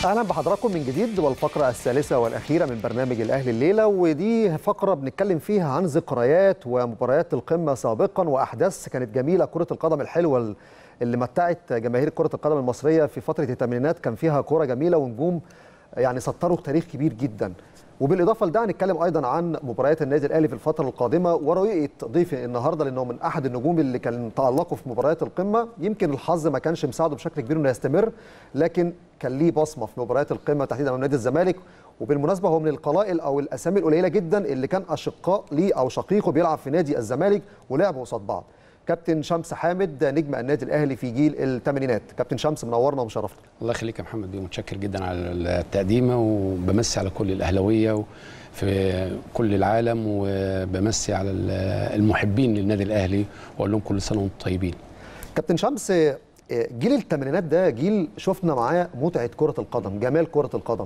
اهلا بحضراتكم من جديد والفقره الثالثه والاخيره من برنامج الاهلي الليله ودي فقره بنتكلم فيها عن ذكريات ومباريات القمه سابقا واحداث كانت جميله كره القدم الحلوه اللي متعت جماهير كره القدم المصريه في فتره الثمانينات كان فيها كوره جميله ونجوم يعني سطروا تاريخ كبير جدا وبالاضافه لده هنتكلم ايضا عن مباريات النادي الاهلي في الفتره القادمه ورؤيه ضيفي النهارده لانه من احد النجوم اللي كان تالقوا في مباريات القمه يمكن الحظ ما كانش مساعده بشكل كبير انه يستمر لكن كان ليه بصمه في مباريات القمه تحديدا امام نادي الزمالك وبالمناسبه هو من القلائل او الاسامي القليله جدا اللي كان اشقاء ليه او شقيقه بيلعب في نادي الزمالك ولعبوا قصاد بعض كابتن شمس حامد نجم النادي الاهلي في جيل الثمانينات كابتن شمس منورنا ومشرفنا الله يخليك يا محمد بيه متشكر جدا على التقديمه وبمسي على كل الاهلاويه في كل العالم وبمسي على المحبين للنادي الاهلي واقول لهم كل سنه وانتم طيبين كابتن شمس جيل الثمانينات ده جيل شفنا معاه متعه كره القدم جمال كره القدم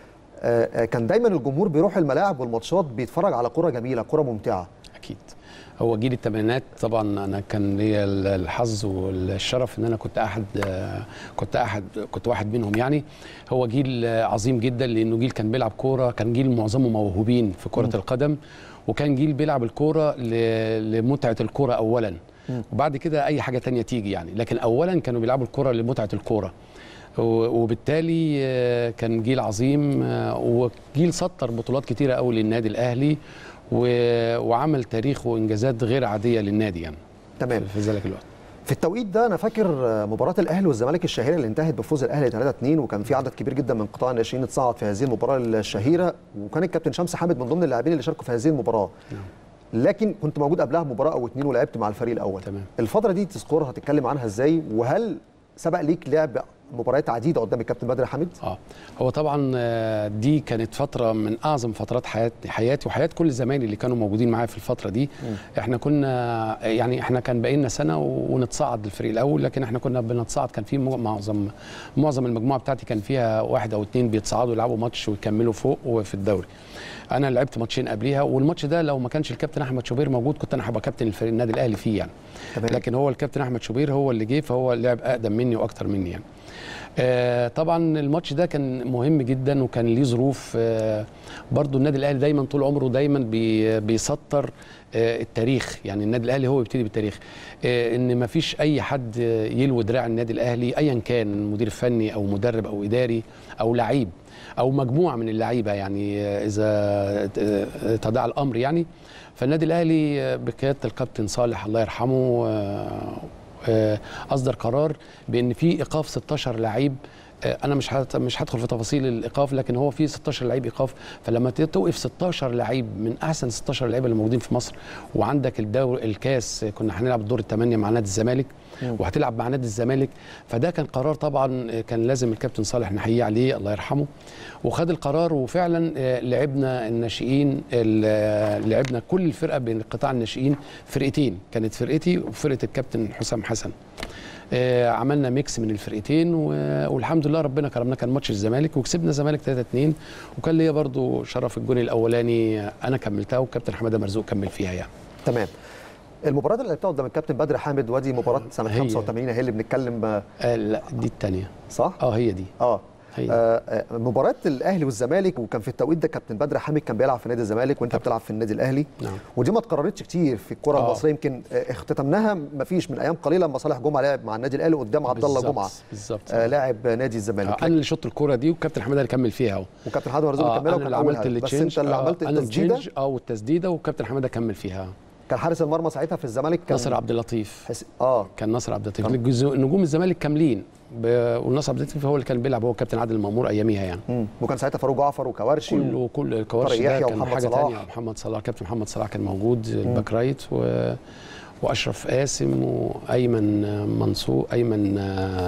كان دايما الجمهور بيروح الملاعب والماتشات بيتفرج على كره جميله كره ممتعه اكيد هو جيل الثمانينات طبعا انا كان ليا الحظ والشرف ان انا كنت احد كنت احد كنت واحد منهم يعني هو جيل عظيم جدا لانه جيل كان بيلعب كوره كان جيل معظمه موهوبين في كره م. القدم وكان جيل بيلعب الكوره لمتعه الكوره اولا م. وبعد كده اي حاجه تانية تيجي يعني لكن اولا كانوا بيلعبوا الكوره لمتعه الكوره وبالتالي كان جيل عظيم وجيل سطر بطولات كتيره قوي للنادي الاهلي وعمل تاريخ وانجازات غير عاديه للنادي يعني تمام في ذلك الوقت في التوقيت ده انا فاكر مباراه الاهلي والزمالك الشهيره اللي انتهت بفوز الاهلي 3 2 وكان في عدد كبير جدا من قطاع الناشئين اتصعد في هذه المباراه الشهيره وكان الكابتن شمس حامد من ضمن اللاعبين اللي شاركوا في هذه المباراه نعم. لكن كنت موجود قبلها مباراه او اتنين ولعبت مع الفريق الاول تمام. الفتره دي تذكرها هتتكلم عنها ازاي وهل سبق ليك لعب مباريات عديده قدام الكابتن بدر حامد اه هو طبعا دي كانت فتره من اعظم فترات حياتي حياتي وحياه كل زمايلي اللي كانوا موجودين معايا في الفتره دي م. احنا كنا يعني احنا كان باقي لنا سنه ونتصعد الفريق الاول لكن احنا كنا بنتصعد كان في معظم معظم المجموعه بتاعتي كان فيها واحد او اثنين بيتصعدوا يلعبوا ماتش ويكملوا فوق وفي الدوري انا لعبت ماتشين قبليها والماتش ده لو ما كانش الكابتن احمد شوبير موجود كنت انا هبقى كابتن الفريق النادي الاهلي فيه يعني تمام. لكن هو الكابتن احمد شوبير هو اللي جه فهو لعب اقدم مني واكتر مني يعني آه طبعا الماتش ده كان مهم جدا وكان ليه ظروف آه برضو النادي الاهلي دايما طول عمره دايما بي بيسطر آه التاريخ يعني النادي الاهلي هو بيبتدي بالتاريخ آه ان ما فيش اي حد يلوي دراع النادي الاهلي ايا كان مدير فني او مدرب او اداري او لعيب او مجموعه من اللعيبه يعني اذا تداعى الامر يعني فالنادي الاهلي بقياده الكابتن صالح الله يرحمه اصدر قرار بان في ايقاف 16 لعيب انا مش مش هدخل في تفاصيل الايقاف لكن هو في 16 لعيب ايقاف فلما توقف 16 لعيب من احسن 16 لعيبه اللي موجودين في مصر وعندك الدور الكاس كنا هنلعب الدور الثمانيه مع نادي الزمالك وهتلعب مع نادي الزمالك فده كان قرار طبعا كان لازم الكابتن صالح نحييه عليه الله يرحمه وخد القرار وفعلا لعبنا الناشئين لعبنا كل الفرقه بين قطاع الناشئين فرقتين كانت فرقتي وفرقه الكابتن حسام حسن آه عملنا ميكس من الفرقتين والحمد لله ربنا كرمنا كان ماتش الزمالك وكسبنا الزمالك 3 2 وكان ليا برضو شرف الجون الاولاني انا كملتها والكابتن حماده مرزوق كمل فيها يعني تمام المباراه اللي لعبتها قدام الكابتن بدر حامد ودي مباراه سنه هي 85 هي اللي بنتكلم آه لا دي الثانيه صح اه هي دي اه آه مباراة الأهلي والزمالك وكان في التوقيت ده كابتن بدر حامد كان بيلعب في نادي الزمالك وأنت بتلعب في النادي الأهلي نعم. ودي ما اتكررتش كتير في الكرة آه. المصرية يمكن اختتمناها ما فيش من أيام قليلة لما صالح جمعة لعب مع النادي الأهلي قدام عبد الله جمعة بالظبط آه لاعب نادي الزمالك آه انا اللي شط الكرة دي والكابتن حماده اللي كمل فيها اهو وكابتن حماده مرزوق آه كملها انا اللي عملت التشينج بس انت اللي عملت آه التسديده اه والتسديده والكابتن حماده كمل فيها كان حارس المرمى ساعتها في الزمالك كان ناصر عبد اللطيف حس... اه كان ناصر عبد اللطيف نجوم الزمالك كاملين ب... والناصر عبد اللطيف هو اللي كان بيلعب هو كابتن عادل المامور اياميها يعني مم. وكان ساعتها فاروق جعفر وكوارشي كل كل الكوارشي ده كان ومحمد حاجه صلاح. ثانيه محمد صلاح كابتن محمد صلاح كان موجود الباك رايت و... واشرف قاسم وايمن منصور ايمن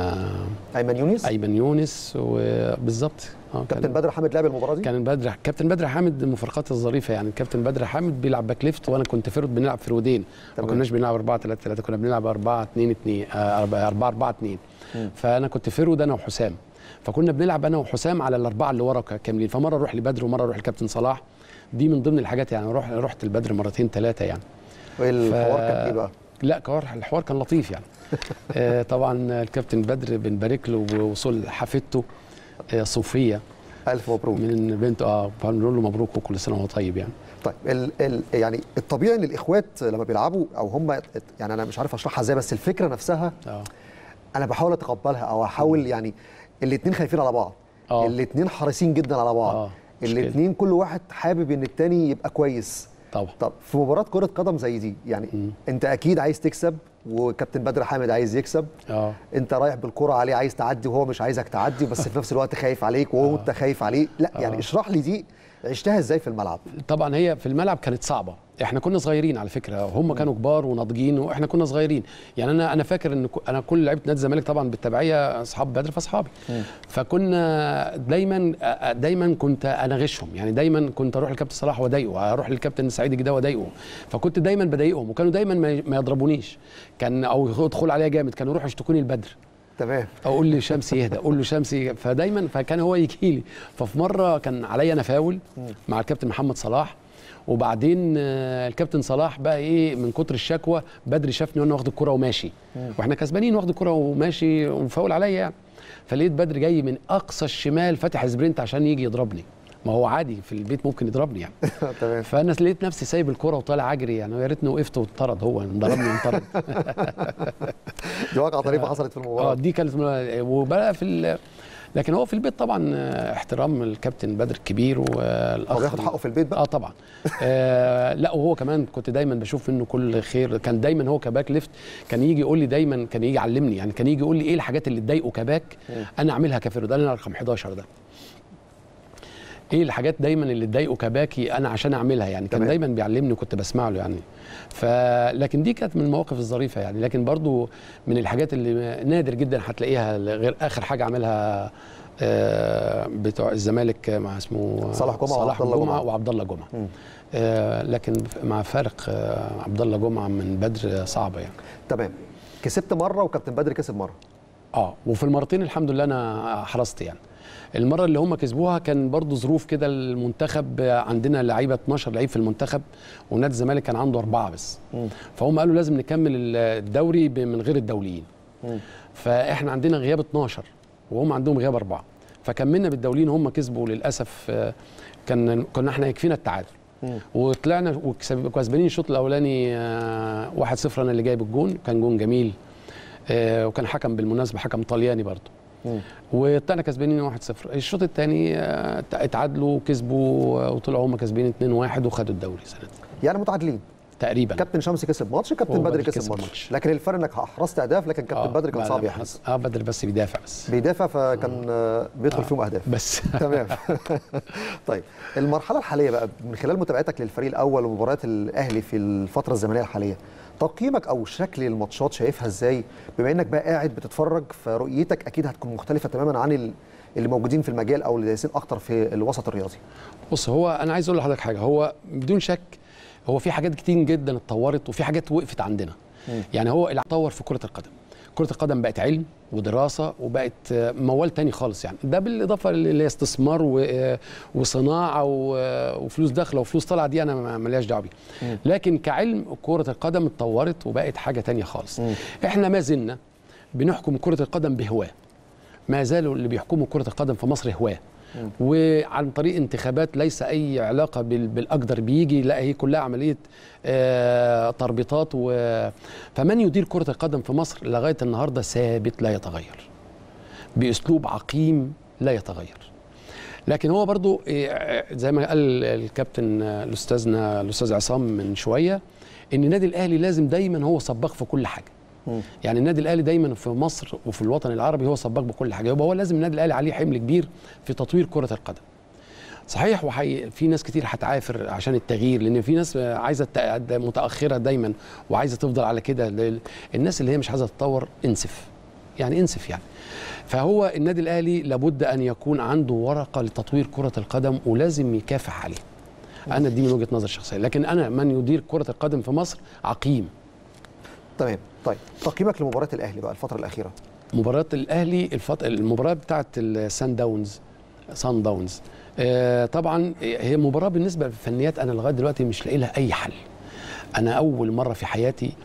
ايمن يونس ايمن يونس وبالظبط اه كابتن بدر حامد لعب المباراه دي كان بدر كابتن بدر حامد من المفارقات الظريفه يعني كابتن بدر حامد بيلعب باك ليفت وانا كنت فرود بنلعب فرودين ما كناش بنلعب 4 3 3 كنا بنلعب 4 2 2 4 4 2 فانا كنت فرود انا وحسام فكنا بنلعب انا وحسام على الاربعه اللي ورا كاملين فمره اروح لبدر ومره اروح لكابتن صلاح دي من ضمن الحاجات يعني رحت رحت البدر مرتين ثلاثه يعني والحوار كان ايه بقى؟ لا الحوار كان لطيف يعني آه طبعا الكابتن بدر بنبارك له بوصول حفيدته آه، صوفيه الف مبروك من بنته اه بنقول له مبروك وكل سنه وهو طيب يعني طيب ال ال يعني الطبيعي ان الاخوات لما بيلعبوا او هم يعني انا مش عارف اشرحها ازاي بس الفكره نفسها اه انا بحاول اتقبلها او احاول يعني الاثنين خايفين على بعض آه. الاثنين حريصين جدا على بعض آه، مش كده. الاثنين كل واحد حابب ان الثاني يبقى كويس طبعا طب في مباراه كره قدم زي دي يعني مم. انت اكيد عايز تكسب وكابتن بدر حامد عايز يكسب اه انت رايح بالكره عليه عايز تعدي وهو مش عايزك تعدي بس في نفس الوقت خايف عليك وهو انت خايف عليه لا يعني آه. اشرح لي دي عشتها ازاي في الملعب طبعا هي في الملعب كانت صعبه احنا كنا صغيرين على فكره هم كانوا كبار وناضجين واحنا كنا صغيرين يعني انا انا فاكر ان ك- انا كل لعيبه نادي الزمالك طبعا بالتبعيه اصحاب بدر فاصحابي فكنا دايما دايما كنت اناغشهم يعني دايما كنت اروح للكابتن صلاح واضايقه اروح للكابتن سعيد جدا واضايقه فكنت دايما بضايقهم وكانوا دايما ما ما يضربونيش كان او يدخلوا عليا جامد كانوا يروحوا يشتكوني البدر تمام اقول لي شمسي يهدى اقول له شمسي فدايما فكان هو يجي لي ففي مره كان عليا انا فاول مع الكابتن محمد صلاح وبعدين آه، الكابتن صلاح بقى ايه من كتر الشكوى بدري شافني وانا واخد الكره وماشي واحنا كسبانين واخد الكره وماشي ومفاول عليا يعني فلقيت بدري جاي من اقصى الشمال فاتح سبرنت عشان يجي يضربني ما هو عادي في البيت ممكن يضربني يعني تمام فانا لقيت نفسي سايب الكره وطالع اجري يعني ويا ريتني وقفت واتطرد هو ضربني وانطرد دي واقعه طريفه حصلت في اه المباراه دي كانت من- وبقى في ال... لكن هو في البيت طبعا آه، احترام الكابتن بدر الكبير والاخ هو بياخد حقه في البيت بقى اه طبعا آه لا وهو كمان كنت دايما بشوف منه كل خير كان دايما هو كباك ليفت كان يجي يقول لي دايما كان يجي يعلمني يعني كان يجي يقول لي ايه الحاجات اللي تضايقه كباك انا اعملها كفيرو ده انا رقم 11 ده ايه الحاجات دايما اللي تضايقه كباكي انا عشان اعملها يعني كان تمام. دايما بيعلمني وكنت بسمع له يعني ف لكن دي كانت من المواقف الظريفه يعني لكن برضو من الحاجات اللي نادر جدا هتلاقيها غير اخر حاجه عملها آه، بتوع الزمالك مع اسمه صلاح جمعة صلاح وعبد الله جمعه جمعة. وعبد الله جمعه مم. آه، لكن مع فارق آه، عبد الله جمعه من بدر صعبه يعني تمام كسبت مره وكابتن بدر كسب مره اه وفي المرتين الحمد لله انا حرصت يعني المره اللي هم كسبوها كان برضو ظروف كده المنتخب عندنا لعيبه 12 لعيب في المنتخب ونادي الزمالك كان عنده اربعه بس فهم قالوا لازم نكمل الدوري ب- من غير الدوليين مم. فاحنا عندنا غياب 12 وهم عندهم غياب اربعه فكملنا بالدوليين هم كسبوا للاسف آه، كان كنا احنا يكفينا التعادل مم. وطلعنا وكسب- كسبانين الشوط الاولاني آه، 1-0 انا اللي جايب الجون كان جون جميل آه، وكان حكم بالمناسبه حكم طلياني برضه مم. وطلعنا كسبانين 1-0 الشوط الثاني اتعادلوا وكسبوا آه، وطلعوا هم كسبانين 2-1 وخدوا الدوري سنتها يعني متعادلين تقريبا كابتن شمسي كسب ماتش كابتن هو بدر بدر كسب كسب ماتش ماتش. لكن الفرق انك احرزت اهداف لكن كابتن بدر كان لا، صعب لا، يحرز اه بدر بس بيدافع بس بيدافع فكان آه، بيدخل فيهم اهداف بس تمام طيب المرحله الحاليه بقى من خلال متابعتك للفريق الاول ومباريات الاهلي في الفتره الزمنيه الحاليه تقييمك او شكل الماتشات شايفها ازاي بما انك بقى قاعد بتتفرج فرؤيتك اكيد هتكون مختلفه تماما عن ال- اللي موجودين في المجال او اللي دايسين اكتر في الوسط الرياضي بص هو انا عايز اقول لحضرتك حاجه هو بدون شك هو في حاجات كتير جدا اتطورت وفي حاجات وقفت عندنا يعني هو اللي اتطور في كره القدم كره القدم بقت علم ودراسه وبقت آه، موال تاني خالص يعني ده بالاضافه اللي هي استثمار و- آه، وصناعه و- آه، وفلوس داخله وفلوس طالعه دي انا ما- ملياش دعوه بيها لكن كعلم كره القدم اتطورت وبقت حاجه تانية خالص احنا ما زلنا بنحكم كره القدم بهواه ما زالوا اللي بيحكموا كرة القدم في مصر هواة وعن طريق انتخابات ليس أي علاقة بال- بالأقدر بيجي لا هي كلها عملية آه، تربيطات و... فمن يدير كرة القدم في مصر لغاية النهاردة ثابت لا يتغير بأسلوب عقيم لا يتغير لكن هو برضو آه، زي ما قال الكابتن آه، الأستاذنا الأستاذ عصام من شوية إن النادي الأهلي لازم دايما هو سباق في كل حاجة يعني النادي الاهلي دايما في مصر وفي الوطن العربي هو سباق بكل حاجه يبقى هو لازم النادي الاهلي عليه حمل كبير في تطوير كره القدم صحيح وحي في ناس كتير هتعافر عشان التغيير لان في ناس عايزه الت- متاخره دايما وعايزه تفضل على كده لل- الناس اللي هي مش عايزه تتطور انسف يعني انسف يعني فهو النادي الاهلي لابد ان يكون عنده ورقه لتطوير كره القدم ولازم يكافح عليه انا دي من وجهه نظر شخصيه لكن انا من يدير كره القدم في مصر عقيم تمام طيب تقييمك لمباراه الاهلي بقى الفتره الاخيره مباراة الأهلي الفط... المباراة بتاعت السان داونز سان داونز آه طبعا هي مباراة بالنسبة للفنيات أنا لغاية دلوقتي مش لاقي لها أي حل أنا أول مرة في حياتي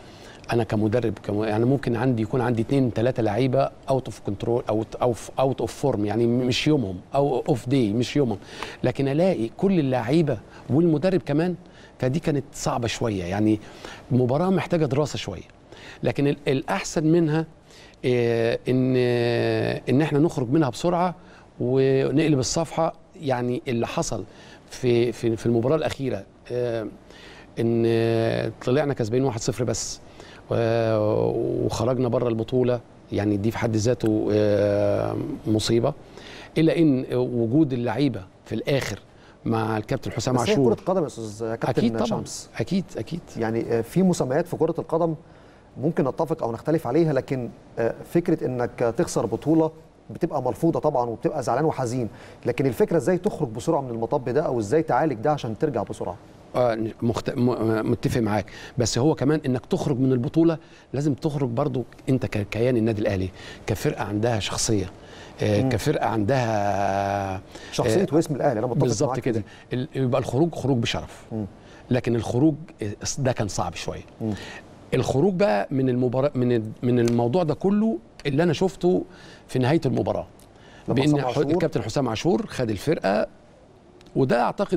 انا كمدرب كم يعني ممكن عندي يكون عندي اثنين ثلاثه لعيبه اوت اوف كنترول او او اوت اوف فورم يعني مش يومهم او اوف داي مش يومهم لكن الاقي كل اللعيبه والمدرب كمان فدي كانت صعبه شويه يعني مباراه محتاجه دراسه شويه لكن ال- الاحسن منها آه، ان آه، ان احنا نخرج منها بسرعه ونقلب الصفحه يعني اللي حصل في في في المباراه الاخيره آه، ان آه، طلعنا كسبانين 1-0 بس و- وخرجنا بره البطوله يعني دي في حد ذاته آه، مصيبه الا ان وجود اللعيبه في الاخر مع الكابتن حسام بس هي عاشور كره قدم يا استاذ كابتن اكيد طبعا شمس اكيد اكيد يعني آه، في مسميات في كره القدم ممكن نتفق او نختلف عليها لكن آه، فكره انك تخسر بطوله بتبقى مرفوضه طبعا وبتبقى زعلان وحزين لكن الفكره ازاي تخرج بسرعه من المطب ده او ازاي تعالج ده عشان ترجع بسرعه آه، مخت... م- متفق معاك بس هو كمان انك تخرج من البطوله لازم تخرج برضو انت ككيان النادي الاهلي كفرقه عندها شخصيه آه، كفرقه عندها شخصيه واسم الاهلي انا متفق بالظبط معاك في كده دي. ال- يبقى الخروج خروج بشرف لكن الخروج ده كان صعب شويه الخروج بقى من المباراه من ال- من الموضوع ده كله اللي انا شفته في نهايه المباراه لما بان حسام ح- عاشور- الكابتن حسام عاشور خد الفرقه وده اعتقد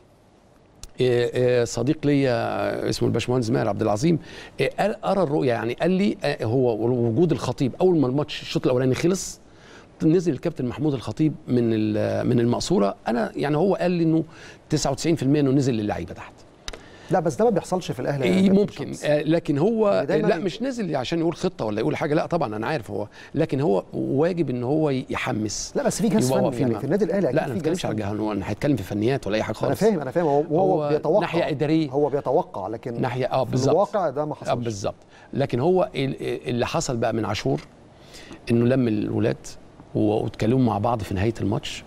آه، آه، صديق ليا آه، اسمه الباشمهندس ماهر عبد العظيم آه، قال ارى الرؤيه يعني قال لي آه، هو وجود الخطيب اول ما الماتش الشوط الاولاني خلص نزل الكابتن محمود الخطيب من ال- من المقصوره انا يعني هو قال لي انه 99% انه نزل للعيبه تحت لا بس ده ما بيحصلش في الاهلي يا إيه كابتن ممكن شمس. آه، لكن هو يعني دايماً لا ي- مش نزل عشان يقول خطه ولا يقول حاجه لا طبعا انا عارف هو لكن هو واجب ان هو يحمس لا بس في جهاز يبقى فني واقفين يعني مع- في النادي الاهلي لا اكيد انا في ما جهاز بتكلمش على فني الجهه انا هيتكلم في فنيات ولا اي حاجه انا خالص فاهم انا فاهم هو, هو هو بيتوقع ناحية إدارية. هو بيتوقع لكن ناحيه اه في بالظبط الواقع ده ما آه حصلش بالظبط لكن هو ال- اللي حصل بقى من عاشور انه لم الولاد و- واتكلموا مع بعض في نهايه الماتش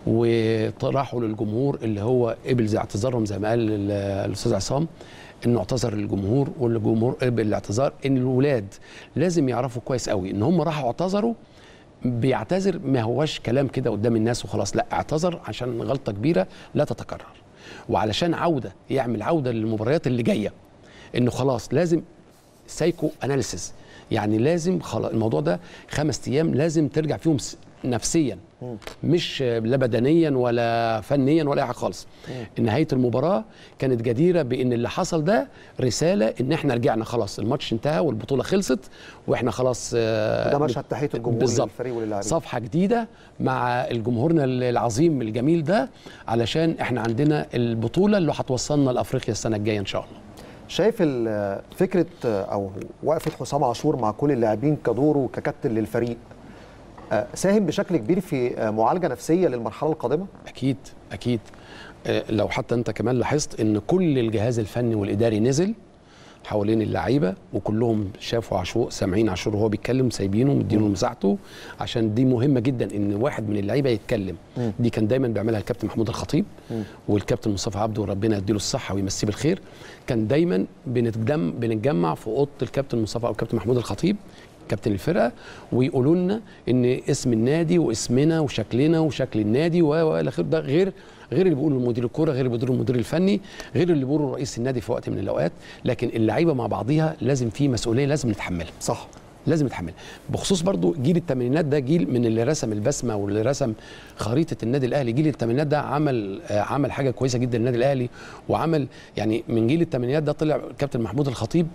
وراحوا للجمهور اللي هو قبل زي اعتذارهم زي ما قال ال- الاستاذ عصام انه اعتذر للجمهور والجمهور قبل الاعتذار ان الولاد لازم يعرفوا كويس قوي ان هم راحوا اعتذروا بيعتذر ما هوش كلام كده قدام الناس وخلاص لا اعتذر عشان غلطه كبيره لا تتكرر وعلشان عوده يعمل عوده للمباريات اللي جايه انه خلاص لازم سايكو اناليسيس يعني لازم خلاص الموضوع ده خمس ايام لازم ترجع فيهم س- نفسيا مش لا بدنيا ولا فنيا ولا اي حاجه خالص نهايه المباراه كانت جديره بان اللي حصل ده رساله ان احنا رجعنا خلاص الماتش انتهى والبطوله خلصت واحنا خلاص آه، ده مشهد تحيه الجمهور بالظبط. للفريق وللاعبين صفحه جديده مع جمهورنا العظيم الجميل ده علشان احنا عندنا البطوله اللي هتوصلنا لافريقيا السنه الجايه ان شاء الله شايف ال- فكره او وقفه حسام عاشور مع كل اللاعبين كدوره ككابتن للفريق آه، ساهم بشكل كبير في آه، معالجه نفسيه للمرحله القادمه اكيد اكيد آه، لو حتى انت كمان لاحظت ان كل الجهاز الفني والاداري نزل حوالين اللعيبه وكلهم شافوا عاشور سامعين عاشور وهو بيتكلم سايبينه مدينه مساحته عشان دي مهمه جدا ان واحد من اللعيبه يتكلم دي كان دايما بيعملها الكابتن محمود الخطيب والكابتن مصطفى عبده وربنا يديله الصحه ويمسيه بالخير كان دايما بنتجمع بنتجمع في اوضه الكابتن مصطفى او الكابتن محمود الخطيب كابتن الفرقه ويقولوا لنا ان اسم النادي واسمنا وشكلنا وشكل النادي و و الى اخره ده غير غير اللي بيقوله مدير الكوره غير اللي بيقوله المدير الفني غير اللي بيقوله رئيس النادي في وقت من الاوقات لكن اللعيبه مع بعضيها لازم في مسؤوليه لازم نتحملها صح لازم يتحمل بخصوص برضو جيل الثمانينات ده جيل من اللي رسم البسمه واللي رسم خريطه النادي الاهلي جيل الثمانينات ده عمل آه، عمل حاجه كويسه جدا للنادي الاهلي وعمل يعني من جيل الثمانينات ده طلع كابتن محمود الخطيب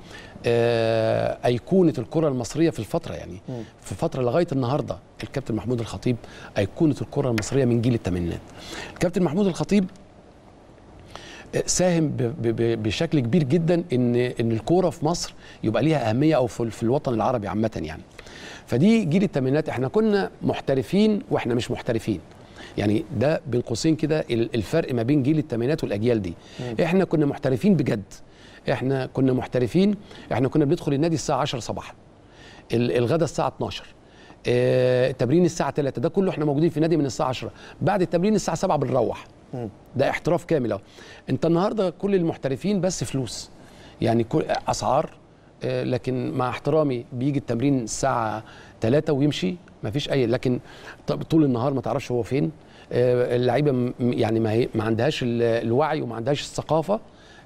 آه، ايقونه الكره المصريه في الفتره يعني في فتره لغايه النهارده الكابتن محمود الخطيب ايقونه الكره المصريه من جيل الثمانينات الكابتن محمود الخطيب ساهم ب- ب- ب- بشكل كبير جدا ان ان الكوره في مصر يبقى ليها اهميه او في في الوطن العربي عامه يعني فدي جيل الثمانينات احنا كنا محترفين واحنا مش محترفين يعني ده بين قوسين كده ال- الفرق ما بين جيل الثمانينات والاجيال دي احنا كنا محترفين بجد احنا كنا محترفين احنا كنا بندخل النادي الساعه 10 صباحا ال- الغدا الساعه 12 آه، التمرين الساعه 3 ده كله احنا موجودين في النادي من الساعه 10 بعد التمرين الساعه 7 بنروح ده احتراف كامل اهو انت النهارده كل المحترفين بس فلوس يعني كل اسعار آه، لكن مع احترامي بيجي التمرين الساعه 3 ويمشي ما فيش اي لكن طب طول النهار ما تعرفش هو فين آه، اللعيبه م- يعني ما, هي ما عندهاش ال- الوعي وما عندهاش الثقافه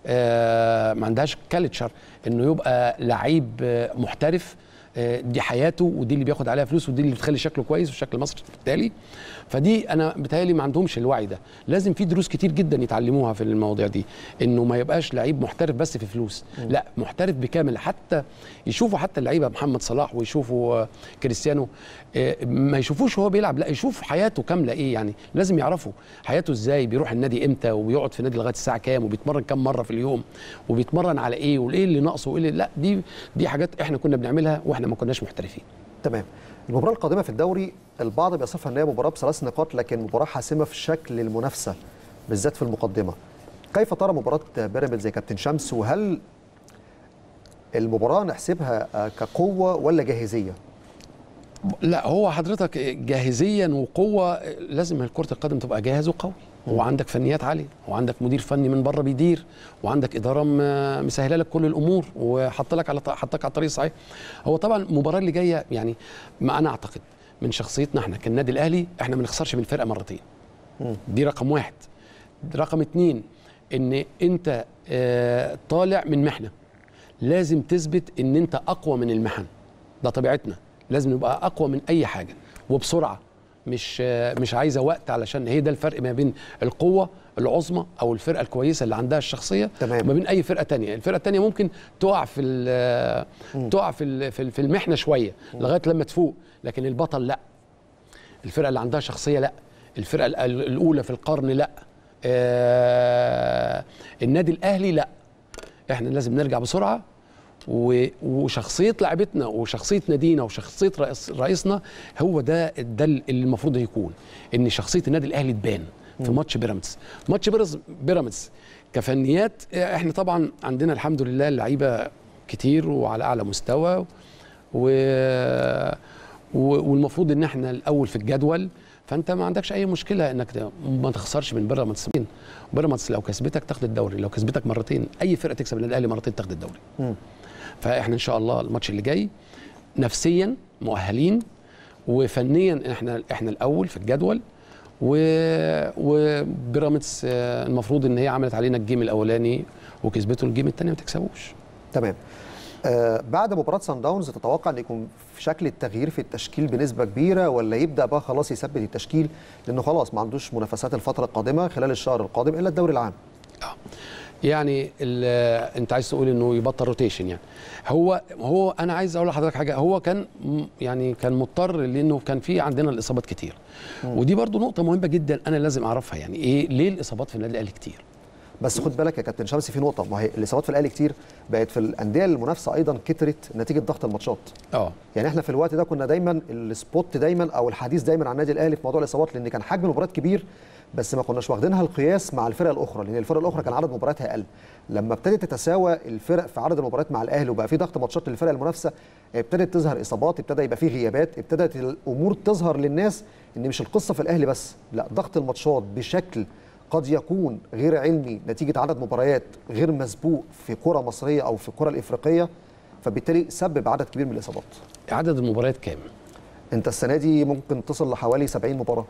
آه، ما عندهاش كالتشر انه يبقى لعيب آه، محترف آه، دي حياته ودي اللي بياخد عليها فلوس ودي اللي بتخلي شكله كويس وشكل مصر بالتالي فدي انا بتهيألي ما عندهمش الوعي ده لازم في دروس كتير جدا يتعلموها في المواضيع دي انه ما يبقاش لعيب محترف بس في فلوس لا محترف بكامل حتى يشوفوا حتى اللعيبه محمد صلاح ويشوفوا آه، كريستيانو آه، ما يشوفوش هو بيلعب لا يشوف حياته كامله ايه يعني لازم يعرفوا حياته ازاي بيروح النادي امتى وبيقعد في النادي لغايه الساعه كام وبيتمرن كام مره في اليوم وبيتمرن على ايه وايه اللي ناقصه وايه اللي لا دي دي حاجات احنا كنا بنعملها واحنا ما كناش محترفين تمام المباراة القادمة في الدوري البعض بيصفها ان هي مباراة بثلاث نقاط لكن مباراة حاسمة في شكل المنافسة بالذات في المقدمة. كيف ترى مباراة بيراميدز زي كابتن شمس وهل المباراة نحسبها آه، كقوة ولا جاهزية؟ لا هو حضرتك جاهزيا وقوه لازم كره القدم تبقى جاهز وقوي وعندك فنيات عاليه وعندك مدير فني من بره بيدير وعندك اداره م- مسهله لك كل الامور وحط لك على حطك على الطريق الصحيح هو طبعا المباراه اللي جايه يعني ما انا اعتقد من شخصيتنا احنا كالنادي الاهلي احنا ما نخسرش من الفرقه مرتين دي رقم واحد رقم اتنين ان انت آه، طالع من محنه لازم تثبت ان انت اقوى من المحن ده طبيعتنا لازم نبقى اقوى من اي حاجه وبسرعه مش آه، مش عايزه وقت علشان هي ده الفرق ما بين القوه العظمى او الفرقه الكويسه اللي عندها الشخصيه تمام. ما بين اي فرقه تانية الفرقه التانية ممكن تقع في ال- تقع في ال- في ال- في المحنه شويه لغايه لما تفوق لكن البطل لا الفرقه اللي عندها شخصيه لا الفرقه ال- ال- الاولى في القرن لا آه النادي الاهلي لا احنا لازم نرجع بسرعه و- وشخصيه لعبتنا وشخصيه نادينا وشخصيه رئيس رئيسنا هو ده ده اللي المفروض يكون ان شخصيه النادي الاهلي تبان في ماتش بيراميدز ماتش بيراميدز- بيراميدز كفنيات احنا طبعا عندنا الحمد لله لعيبه كتير وعلى اعلى مستوى و... و- والمفروض ان احنا الاول في الجدول فانت ما عندكش اي مشكله انك ت- ما تخسرش من بيراميدز بيراميدز لو كسبتك تاخد الدوري لو كسبتك مرتين اي فرقه تكسب النادي الاهلي مرتين تاخد الدوري مم. فاحنا ان شاء الله الماتش اللي جاي نفسيا مؤهلين وفنيا احنا احنا الاول في الجدول و وبيراميدز آه، المفروض ان هي عملت علينا الجيم الاولاني وكسبته الجيم الثاني ما تكسبوش تمام. آه بعد مباراة سان داونز تتوقع ان يكون في شكل التغيير في التشكيل بنسبة كبيرة ولا يبدأ بقى خلاص يثبت التشكيل لانه خلاص ما عندوش منافسات الفترة القادمة خلال الشهر القادم الا الدوري العام. آه. يعني ال- انت عايز تقول انه يبطل روتيشن يعني هو هو انا عايز اقول لحضرتك حاجه هو كان م- يعني كان مضطر لانه كان في عندنا الاصابات كتير ودي برضو نقطه مهمه جدا انا لازم اعرفها يعني ايه ليه الاصابات في النادي الاهلي كتير بس خد بالك يا كابتن شمسي في نقطة ما هي الاصابات في الاهلي كتير بقت في الاندية المنافسة ايضا كترت نتيجة ضغط الماتشات. اه يعني احنا في الوقت ده كنا دايما السبوت دايما او الحديث دايما عن النادي الاهلي في موضوع الاصابات لان كان حجم المباريات كبير بس ما كناش واخدينها القياس مع الفرق الاخرى لان الفرق الاخرى كان عدد مبارياتها اقل لما ابتدت تتساوى الفرق في عدد المباريات مع الاهلي وبقى في ضغط ماتشات للفرق المنافسه ابتدت تظهر اصابات ابتدى يبقى في غيابات ابتدت الامور تظهر للناس ان مش القصه في الاهلي بس لا ضغط الماتشات بشكل قد يكون غير علمي نتيجه عدد مباريات غير مسبوق في كره مصريه او في الكره الافريقيه فبالتالي سبب عدد كبير من الاصابات عدد المباريات كام انت السنه دي ممكن تصل لحوالي 70 مباراه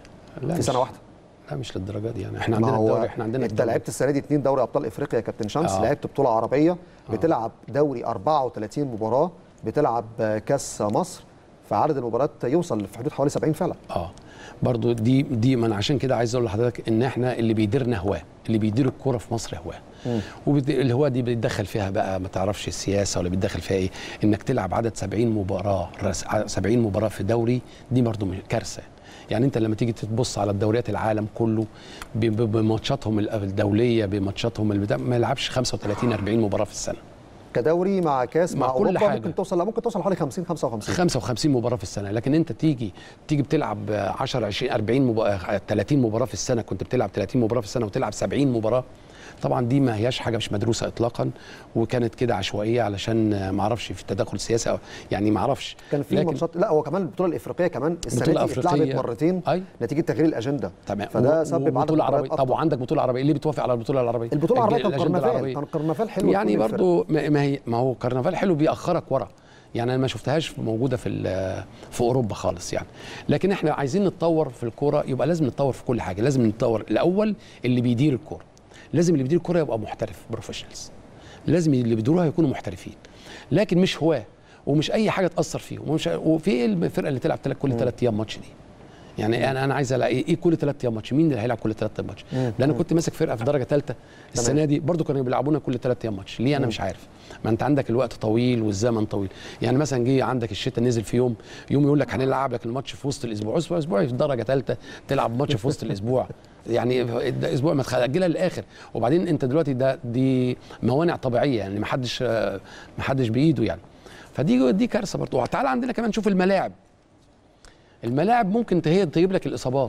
لا في مش- سنه واحده لا مش للدرجه دي يعني احنا ما عندنا هو الدوري احنا عندنا انت الدوري. لعبت السنه دي اثنين دوري ابطال افريقيا يا كابتن شمس آه. لعبت بطوله عربيه بتلعب دوري 34 مباراه بتلعب كاس مصر فعدد المباريات يوصل في حدود حوالي 70 فعلا اه برضو دي دي ما انا عشان كده عايز اقول لحضرتك ان احنا اللي بيديرنا هواه اللي بيدير الكوره في مصر هواه والهواه دي بيتدخل فيها بقى ما تعرفش السياسه ولا بيتدخل فيها ايه انك تلعب عدد 70 مباراه رس- 70 مباراه في دوري دي برضو من- كارثه يعني انت لما تيجي تبص على الدوريات العالم كله ب- ب- بماتشاتهم ال- الدوليه بماتشاتهم البتاع ما يلعبش 35 40 مباراه في السنه كدوري مع كاس مع, مع كل اوروبا حاجة. ممكن توصل لا ممكن توصل حوالي 50 55 55 مباراه في السنه لكن انت تيجي تيجي بتلعب 10 20 40 مباراه 30 مباراه في السنه كنت بتلعب 30 مباراه في السنه وتلعب 70 مباراه طبعا دي ما هياش حاجه مش مدروسه اطلاقا وكانت كده عشوائيه علشان ما اعرفش في تدخل سياسي أو يعني ما اعرفش كان في لكن- ماتشات لا هو كمان البطوله الافريقيه كمان السنه بطولة دي اتلعبت أفريقية. مرتين أي. نتيجه تغيير الاجنده تمام فده و- سبب عدد وبطوله عربيه مباريات طب أكتر. وعندك بطوله عربيه ليه بتوافق على البطوله العربيه البطوله العربيه كان الأجندة كرنفال العربية. كان كرنفال حلو يعني لكل الفرق. برضو ما ما هي ما هو كرنفال حلو بيأخرك ورا يعني انا ما شفتهاش موجوده في ال- في اوروبا خالص يعني لكن احنا عايزين نتطور في الكوره يبقى لازم نتطور في كل حاجه لازم نتطور الاول اللي بيدير الكوره لازم اللي بيدير الكره يبقى محترف بروفيشنالز لازم اللي بيديروها يكونوا محترفين لكن مش هواه ومش اي حاجه تاثر فيهم ومش وفي ايه الفرقه اللي تلعب تلات- كل ثلاث ايام ماتش دي يعني انا انا عايز الاقي ايه كل ثلاث ايام ماتش مين اللي هيلعب كل ثلاث ايام ماتش ده انا كنت ماسك فرقه في درجه ثالثه السنه دي برضو كانوا بيلعبونا كل ثلاث ايام ماتش ليه انا مش عارف ما انت عندك الوقت طويل والزمن طويل يعني مثلا جه عندك الشتاء نزل في يوم يوم يقول لك هنلعب لك الماتش في وسط الاسبوع اسبوع اسبوع في درجه ثالثه تلعب ماتش في وسط الاسبوع يعني ده اسبوع ما تاجلها للاخر وبعدين انت دلوقتي ده دي موانع طبيعيه يعني ما حدش ما حدش بايده يعني فدي دي كارثه برضه وتعالى عندنا كمان نشوف الملاعب الملاعب ممكن هي تجيب لك الاصابات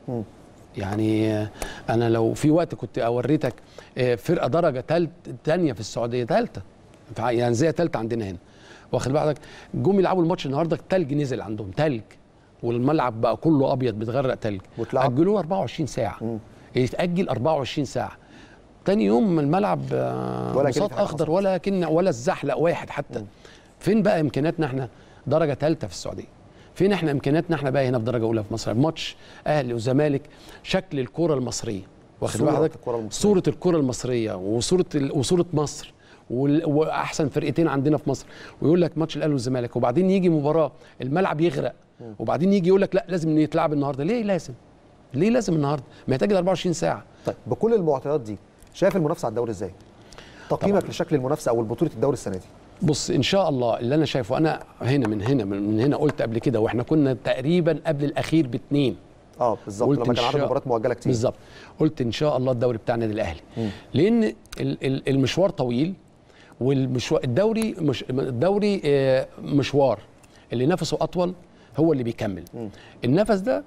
يعني آه، انا لو في وقت كنت اوريتك آه، فرقه درجه تالت تانية في السعوديه ثالثه يعني زي ثالثه عندنا هنا واخد بالك جم يلعبوا الماتش النهارده التلج نزل عندهم تلج والملعب بقى كله ابيض بيتغرق تلج واتلعب. اجلوه 24 ساعه يتاجل 24 ساعه تاني يوم الملعب آه، ولا كأن بساط في حاجة اخضر ولا كن ولا الزحلق واحد حتى فين بقى امكانياتنا احنا درجه ثالثه في السعوديه فين احنا امكانياتنا احنا بقى هنا في درجه اولى في مصر ماتش اهلي وزمالك شكل الكره المصريه واخد صورة بالك الكرة المصرية. صوره الكره المصريه وصوره ال... وصوره مصر وال- واحسن فرقتين عندنا في مصر ويقول لك ماتش الاهلي والزمالك وبعدين يجي مباراه الملعب يغرق وبعدين يجي يقول لك لا لازم يتلعب النهارده ليه لازم ليه لازم النهارده ما يتاجل 24 ساعه طيب بكل المعطيات دي شايف المنافسه على الدوري ازاي تقييمك لشكل المنافسه او بطوله الدوري السنه دي بص ان شاء الله اللي انا شايفه انا هنا من هنا من هنا قلت قبل كده واحنا كنا تقريبا قبل الاخير باثنين اه بالظبط قلت لما إن كان عدد شاء- مباريات مؤجله كتير بالظبط قلت ان شاء الله الدوري بتاع النادي الاهلي لان ال- ال- المشوار طويل والمشوار الدوري مش الدوري آه، مشوار اللي نفسه اطول هو اللي بيكمل النفس ده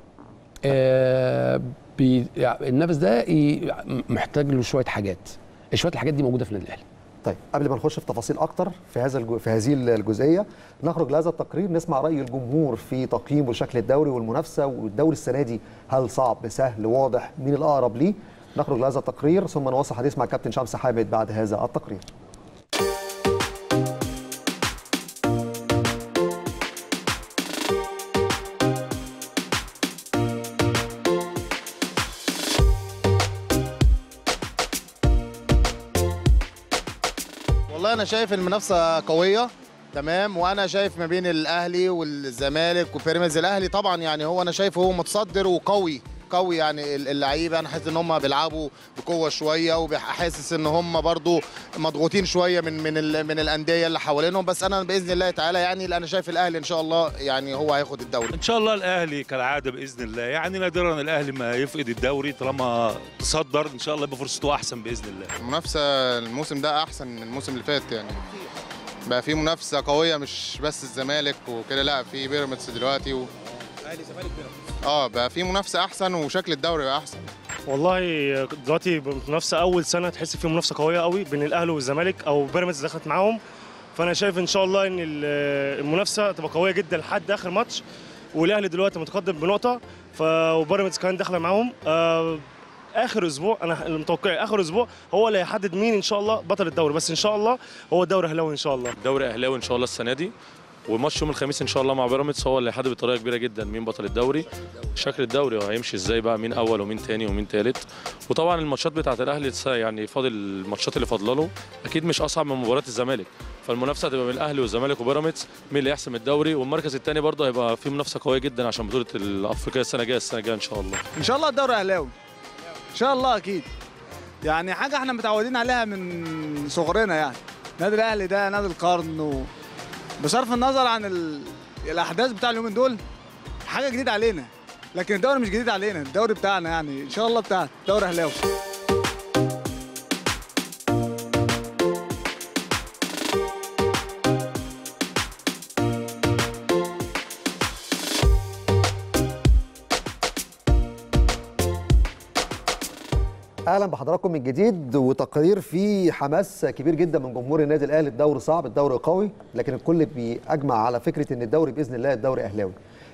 آه، بي يعني النفس ده ي- محتاج له شويه حاجات شويه الحاجات دي موجوده في النادي الاهلي طيب قبل ما نخش في تفاصيل اكتر في هذا الجو... في هذه الجزئيه نخرج لهذا التقرير نسمع راي الجمهور في تقييم وشكل الدوري والمنافسه والدوري السنه دي هل صعب سهل واضح مين الاقرب ليه نخرج لهذا التقرير ثم نواصل حديث مع كابتن شمس حامد بعد هذا التقرير والله انا شايف المنافسه قويه تمام وانا شايف ما بين الاهلي والزمالك وبيراميدز الاهلي طبعا يعني هو انا شايفه هو متصدر وقوي قوي يعني اللعيبه انا حاسس ان هم بيلعبوا بقوه شويه وحاسس ان هم برضو مضغوطين شويه من من ال- من الانديه اللي حوالينهم بس انا باذن الله تعالى يعني انا شايف الاهلي ان شاء الله يعني هو هياخد الدوري ان شاء الله الاهلي كالعاده باذن الله يعني نادرا الاهلي ما يفقد الدوري طالما تصدر ان شاء الله يبقى فرصته احسن باذن الله المنافسة الموسم ده أحسن من الموسم اللي فات يعني بقى في منافسة قوية مش بس الزمالك وكده لا في بيراميدز دلوقتي و... اه بقى في منافسة أحسن وشكل الدوري بقى أحسن والله دلوقتي منافسه اول سنه تحس في منافسه قويه قوي بين الاهلي والزمالك او بيراميدز دخلت معاهم فانا شايف ان شاء الله ان ال- المنافسه تبقى قويه جدا لحد اخر ماتش والاهلي دلوقتي متقدم بنقطه ف وبيراميدز كمان داخله معاهم آه، اخر اسبوع انا متوقع اخر اسبوع هو اللي هيحدد مين ان شاء الله بطل الدوري بس ان شاء الله هو الدوري اهلاوي ان شاء الله دوري اهلاوي ان شاء الله السنه دي وماتش يوم الخميس ان شاء الله مع بيراميدز هو اللي هيحدد بطريقه كبيره جدا مين بطل الدوري شكل الدوري وهيمشي ازاي بقى مين اول ومين تاني ومين تالت وطبعا الماتشات بتاعه الاهلي لسه يعني فاضل الماتشات اللي فاضله له اكيد مش اصعب من مباراه الزمالك فالمنافسه هتبقى بين الاهلي والزمالك وبيراميدز مين اللي يحسم الدوري والمركز الثاني برضه هيبقى فيه منافسه قويه جدا عشان بطوله الافريقيه السنه الجايه السنه الجايه ان شاء الله ان شاء الله الدوري اهلاوي ان شاء الله اكيد يعني حاجه احنا متعودين عليها من صغرنا يعني نادي الاهلي ده نادي القرن و... بصرف النظر عن ال... الاحداث بتاع اليومين دول حاجه جديده علينا لكن الدوري مش جديد علينا الدوري بتاعنا يعني ان شاء الله بتاعنا دوري اهلاوي اهلا بحضراتكم من جديد وتقرير فيه حماس كبير جدا من جمهور النادي الاهلي الدوري صعب الدوري قوي لكن الكل بيجمع على فكره ان الدوري باذن الله الدوري اهلاوي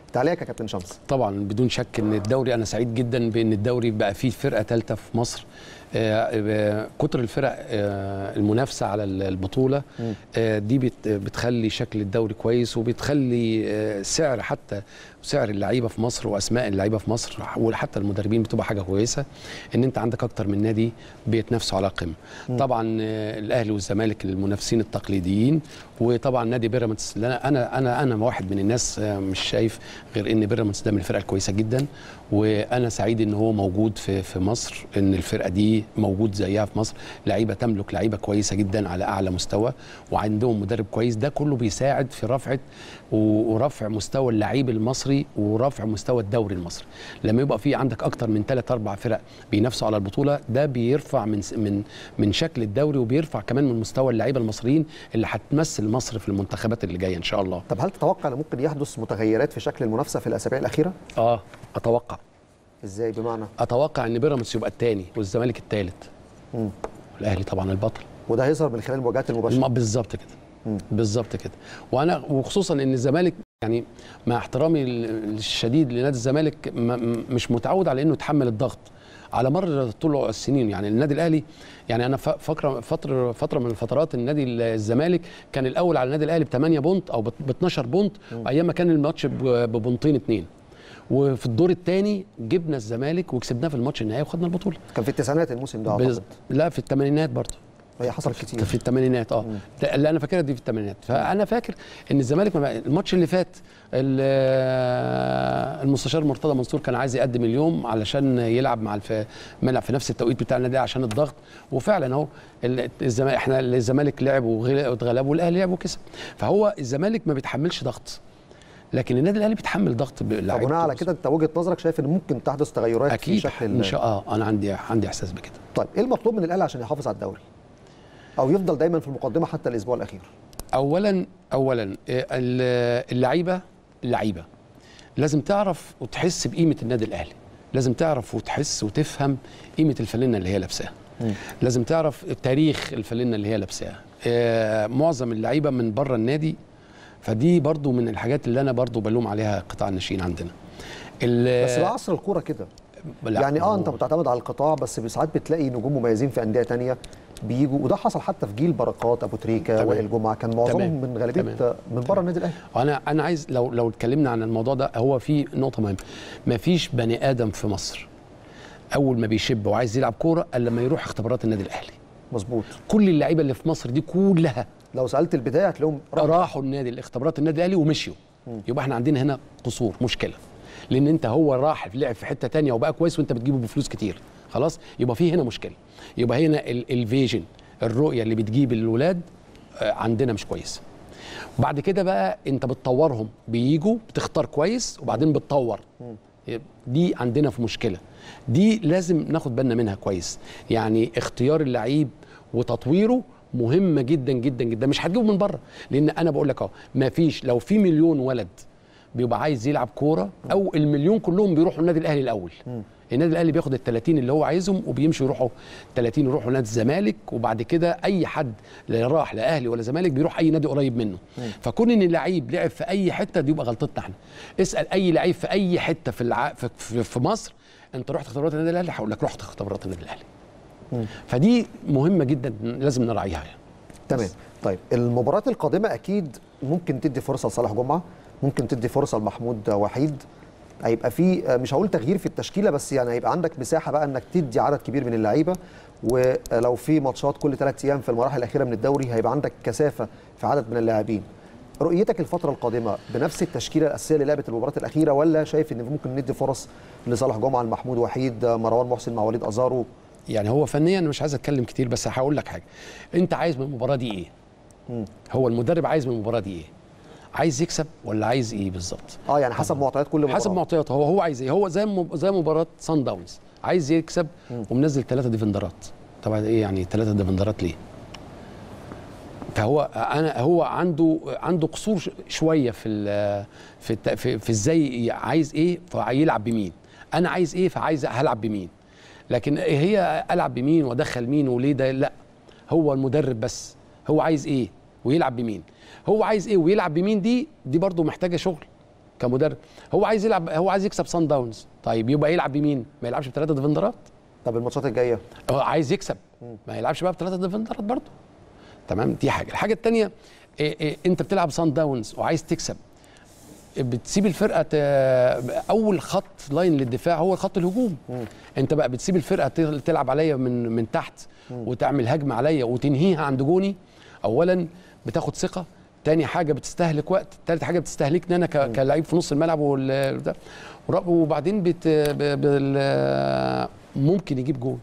تعليقك يا كابتن شمس طبعا بدون شك ان الدوري انا سعيد جدا بان الدوري بقى فيه فرقه ثالثه في مصر آه، آه، كتر الفرق آه، المنافسه على البطوله آه، دي بت- بتخلي شكل الدوري كويس وبتخلي آه، سعر حتى سعر اللعيبه في مصر واسماء اللعيبه في مصر وحتى المدربين بتبقى حاجه كويسه ان انت عندك اكتر من نادي بيتنافسوا على قمه طبعا آه، الاهلي والزمالك المنافسين التقليديين وطبعا نادي بيراميدز اللي انا انا انا انا واحد من الناس آه، مش شايف غير ان بيراميدز ده من الفرق الكويسه جدا وانا سعيد ان هو موجود في في مصر ان الفرقه دي موجود زيها في مصر لعيبه تملك لعيبه كويسه جدا على اعلى مستوى وعندهم مدرب كويس ده كله بيساعد في رفعه و- ورفع مستوى اللعيب المصري ورفع مستوى الدوري المصري لما يبقى في عندك اكتر من ثلاث اربع فرق بينافسوا على البطوله ده بيرفع من س- من من شكل الدوري وبيرفع كمان من مستوى اللعيبه المصريين اللي هتمثل مصر في المنتخبات اللي جايه ان شاء الله طب هل تتوقع ان ممكن يحدث متغيرات في شكل المنافسه في الاسابيع الاخيره اه اتوقع ازاي بمعنى اتوقع ان بيراميدز يبقى الثاني والزمالك الثالث مم. والاهلي طبعا البطل وده هيظهر من خلال المواجهات المباشره ما بالظبط كده مم. بالظبط كده وانا وخصوصا ان الزمالك يعني مع احترامي ال- الشديد لنادي الزمالك م- م- مش متعود على انه يتحمل الضغط على مر طول السنين يعني النادي الاهلي يعني انا ف- فاكره فتره فتره من الفترات النادي الزمالك كان الاول على النادي الاهلي ب 8 بونت او ب 12 بونت ايام ما كان الماتش ب- ببونتين اتنين وفي الدور الثاني جبنا الزمالك وكسبناه في الماتش النهائي وخدنا البطوله كان في التسعينات الموسم ده بز... اعتقد لا في الثمانينات برضه هي حصلت كتير في الثمانينات اه لا اللي انا فاكرها دي في الثمانينات فانا فاكر ان الزمالك ما- الماتش اللي فات ال- المستشار مرتضى منصور كان عايز يقدم اليوم علشان يلعب مع الف... ملعب في نفس التوقيت بتاع النادي عشان الضغط وفعلا اهو ال- الزمالك احنا الزمالك لعب وغل- واتغلب والاهلي لعب وكسب فهو الزمالك ما بيتحملش ضغط لكن النادي الاهلي بيتحمل ضغط بلاعيبته. فبناء على كده انت وجهه نظرك شايف ان ممكن تحدث تغيرات في اكيد شكل ان ال- شاء الله انا عندي عندي احساس بكده طيب ايه المطلوب من الاهلي عشان يحافظ على الدوري او يفضل دايما في المقدمه حتى الاسبوع الاخير اولا اولا آه، ال- اللعيبه اللعيبه لازم تعرف وتحس بقيمه النادي الاهلي لازم تعرف وتحس وتفهم قيمه الفانلة اللي هي لابساها لازم تعرف تاريخ الفانلة اللي هي لابساها آه، معظم اللعيبه من بره النادي فدي برضو من الحاجات اللي انا برضو بلوم عليها قطاع الناشئين عندنا ال- بس ده عصر الكوره كده لا، يعني اه هو- انت بتعتمد على القطاع بس ساعات بتلاقي نجوم مميزين في انديه تانية بيجوا وده حصل حتى في جيل بركات ابو تريكه تمام. وائل جمعه كان معظمهم تمام. من غالبيه تمام. من بره النادي الاهلي انا انا عايز لو لو اتكلمنا عن الموضوع ده هو في نقطه مهمه مفيش بني ادم في مصر اول ما بيشب وعايز يلعب كوره الا لما يروح اختبارات النادي الاهلي مظبوط كل اللعيبه اللي في مصر دي كلها لو سالت البدايه هتلاقيهم راحوا. راحوا النادي الاختبارات النادي الاهلي ومشيوا يبقى احنا عندنا هنا قصور مشكله لان انت هو راح لعب في حته تانية وبقى كويس وانت بتجيبه بفلوس كتير خلاص يبقى في هنا مشكله يبقى هنا ال- الفيجن الرؤيه اللي بتجيب الولاد آه، عندنا مش كويسه وبعد كده بقى انت بتطورهم بيجوا بتختار كويس وبعدين بتطور دي عندنا في مشكله دي لازم ناخد بالنا منها كويس يعني اختيار اللعيب وتطويره مهمه جدا جدا جدا مش هتجيبه من بره لان انا بقول لك اهو ما فيش لو في مليون ولد بيبقى عايز يلعب كوره او المليون كلهم بيروحوا النادي الاهلي الاول النادي الاهلي بياخد ال 30 اللي هو عايزهم وبيمشوا يروحوا 30 يروحوا نادي الزمالك وبعد كده اي حد لا راح لا اهلي ولا زمالك بيروح اي نادي قريب منه فكون ان اللعيب لعب في اي حته دي يبقى غلطتنا احنا اسال اي لعيب في اي حته في الع... في, في, في مصر انت رحت اختبارات النادي الاهلي هقول لك رحت اختبارات النادي الاهلي فدي مهمه جدا لازم نراعيها يعني. تمام طيب المباريات القادمه اكيد ممكن تدي فرصه لصالح جمعه ممكن تدي فرصه لمحمود وحيد هيبقى في مش هقول تغيير في التشكيله بس يعني هيبقى عندك مساحه بقى انك تدي عدد كبير من اللعيبه ولو في ماتشات كل ثلاث ايام في المراحل الاخيره من الدوري هيبقى عندك كثافه في عدد من اللاعبين رؤيتك الفتره القادمه بنفس التشكيله الاساسيه اللي لعبت المباراه الاخيره ولا شايف ان ممكن ندي فرص لصالح جمعه لمحمود وحيد مروان محسن مع وليد ازارو يعني هو فنيا أنا مش عايز اتكلم كتير بس هقول لك حاجه انت عايز من المباراه دي ايه هو المدرب عايز من المباراه دي ايه عايز يكسب ولا عايز ايه بالظبط اه يعني حسب معطيات كل مباراه حسب معطياته هو هو عايز ايه هو زي مب- زي مباراه سان داونز عايز يكسب ومنزل ثلاثه ديفندرات طبعا ايه يعني ثلاثه ديفندرات ليه فهو انا هو عنده عنده قصور ش- شويه في ال- في الت- في, في ازاي عايز ايه فهيلعب بمين انا عايز ايه فعايز هلعب بمين لكن هي العب بمين وادخل مين وليه ده لا هو المدرب بس هو عايز ايه ويلعب بمين هو عايز ايه ويلعب بمين دي دي برضه محتاجه شغل كمدرب هو عايز يلعب هو عايز يكسب سان داونز طيب يبقى يلعب بمين ما يلعبش بثلاثه ديفندرات طب الماتشات الجايه هو عايز يكسب ما يلعبش بقى بثلاثه ديفندرات برضه تمام دي حاجه الحاجه الثانيه إيه إيه انت بتلعب سان داونز وعايز تكسب بتسيب الفرقه ت... اول خط لاين للدفاع هو خط الهجوم انت بقى بتسيب الفرقه تل- تلعب عليا من من تحت وتعمل هجمه عليا وتنهيها عند جوني اولا بتاخد ثقه تاني حاجه بتستهلك وقت تالت حاجه بتستهلكني انا ك- كلاعب في نص الملعب وال... ده. ورا- وبعدين بت... ب... بال... ممكن يجيب جول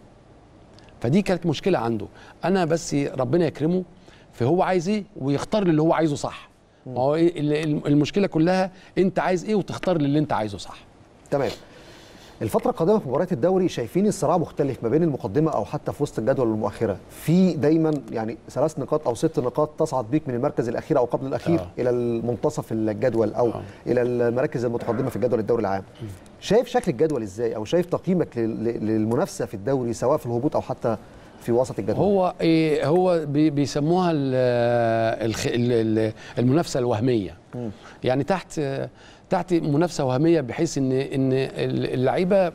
فدي كانت مشكله عنده انا بس ربنا يكرمه فهو عايز ايه ويختار اللي هو عايزه صح ما هو إيه ال- المشكله كلها انت عايز ايه وتختار اللي انت عايزه صح تمام الفترة القادمة في مباريات الدوري شايفين الصراع مختلف ما بين المقدمة أو حتى في وسط الجدول والمؤخرة في دايما يعني ثلاث نقاط أو ست نقاط تصعد بيك من المركز الأخير أو قبل الأخير آه. إلى المنتصف الجدول أو آه. إلى المراكز المتقدمة في الجدول الدوري العام شايف شكل الجدول إزاي أو شايف تقييمك لل- للمنافسة في الدوري سواء في الهبوط أو حتى في وسط الجدول هو إيه هو بي- بيسموها ال- الخ- ال- ال- المنافسه الوهميه يعني تحت تحت منافسه وهميه بحيث ان ان اللعيبه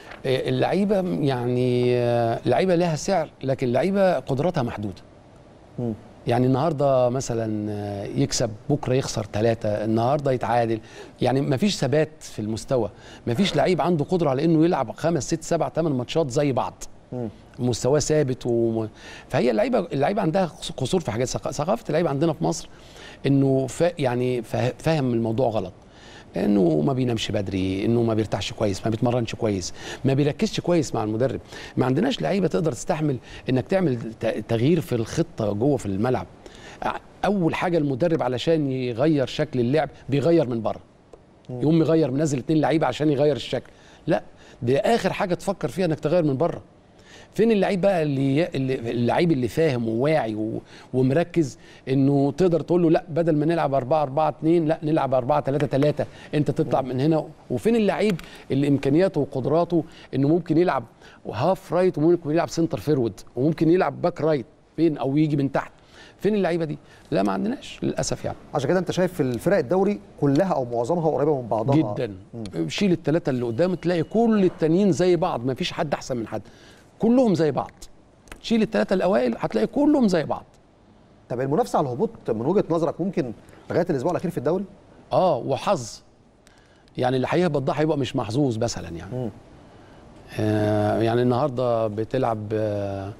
اللعيبه يعني اللعيبه لها سعر لكن اللعيبه قدراتها محدوده مم. يعني النهارده مثلا يكسب بكره يخسر ثلاثه النهارده يتعادل يعني ما فيش ثبات في المستوى ما فيش لعيب عنده قدره على انه يلعب خمس ست سبع ثمان ماتشات زي بعض مم. مستواه ثابت و... فهي اللعيبه اللعيبه عندها قصور في حاجات ثق- ثقافه اللعيبه عندنا في مصر انه فا يعني فا- فاهم الموضوع غلط انه ما بينامش بدري انه ما بيرتاحش كويس ما بيتمرنش كويس ما بيركزش كويس مع المدرب ما عندناش لعيبه تقدر تستحمل انك تعمل ت- تغيير في الخطه جوه في الملعب ع- اول حاجه المدرب علشان يغير شكل اللعب بيغير من بره يقوم يغير منزل اتنين لعيبه عشان يغير الشكل لا دي اخر حاجه تفكر فيها انك تغير من بره فين اللعيب بقى اللي اللي- اللعيب اللي فاهم وواعي و- ومركز انه تقدر تقول له لا بدل ما نلعب 4 4 2 لا نلعب 4 3 3 انت تطلع من هنا وفين اللعيب اللي امكانياته وقدراته انه ممكن يلعب هاف رايت وممكن يلعب سنتر فيرود وممكن يلعب باك رايت بين او يجي من تحت فين اللعيبه دي لا ما عندناش للاسف يعني عشان كده أنت شايف الفرق الدوري كلها أو معظمها قريبة من بعضها جدا شيل الثلاثه اللي قدام تلاقي كل التانيين زي بعض ما فيش حد احسن من حد كلهم زي بعض شيل الثلاثه الاوائل هتلاقي كلهم زي بعض طب المنافسة على الهبوط من وجهة نظرك ممكن لغاية الأسبوع الأخير في الدوري؟ اه وحظ يعني اللي هيهبط ده هيبقى مش محظوظ مثلا يعني آه يعني النهارده بتلعب آه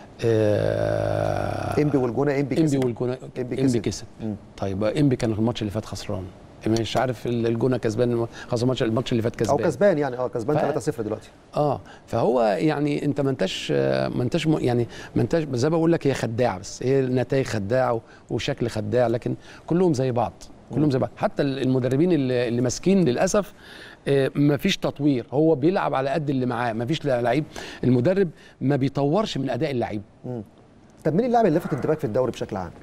آه إنبي والجونة إنبي انبي كسب والجونه إنبي انبي كسب. كسب مم. طيب انبي كان الماتش اللي فات خسران مش عارف الجونه كسبان خسر الماتش الماتش اللي فات أو كسبان كسبان يعني أه كسبان ف- 3-0 دلوقتي اه فهو يعني انت ما انتش ما انتش م- يعني ما انتش زي ما بقول لك هي خداعه بس هي النتائج خداعه و- وشكل خداع لكن كلهم زي بعض كلهم زي بعض حتى المدربين اللي, اللي ماسكين للاسف ما فيش تطوير هو بيلعب على قد اللي معاه ما فيش لعيب المدرب ما بيطورش من اداء اللعيب طب مين اللاعب اللي لفت انتباهك في الدوري بشكل عام؟